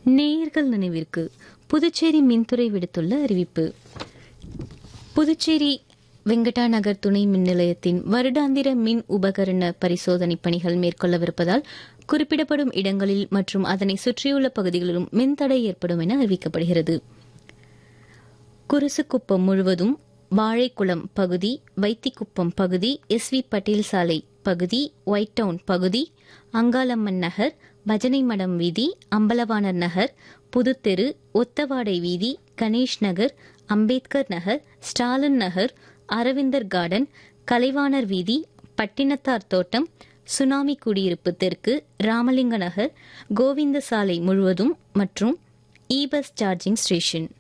நேயர்கள் நினைவிற்கு புதுச்சேரி மின்துறை விடுத்துள்ள அறிவிப்பு புதுச்சேரி வெங்கடா நகர் துணை மின் நிலையத்தின் வருடாந்திர மின் உபகரண பரிசோதனை பணிகள் மேற்கொள்ளவிருப்பதால் குறிப்பிடப்படும் இடங்களில் மற்றும் அதனை சுற்றியுள்ள பகுதிகளிலும் மின்தடை ஏற்படும் என அறிவிக்கப்படுகிறது குருசுக்குப்பம் முழுவதும் வாழைக்குளம் பகுதி வைத்திக்குப்பம் பகுதி எஸ் வி பட்டேல் சாலை பகுதி ஒயிட் டவுன் பகுதி அங்காளம்மன் நகர் பஜனை மடம் வீதி அம்பலவாணர் நகர் புதுத்தெரு ஒத்தவாடை வீதி கணேஷ் நகர் அம்பேத்கர் நகர் ஸ்டாலின் நகர் அரவிந்தர் கார்டன் கலைவாணர் வீதி பட்டினத்தார் தோட்டம் சுனாமி குடியிருப்பு தெற்கு ராமலிங்க நகர் கோவிந்த சாலை முழுவதும் மற்றும் இ பஸ் சார்ஜிங் ஸ்டேஷன்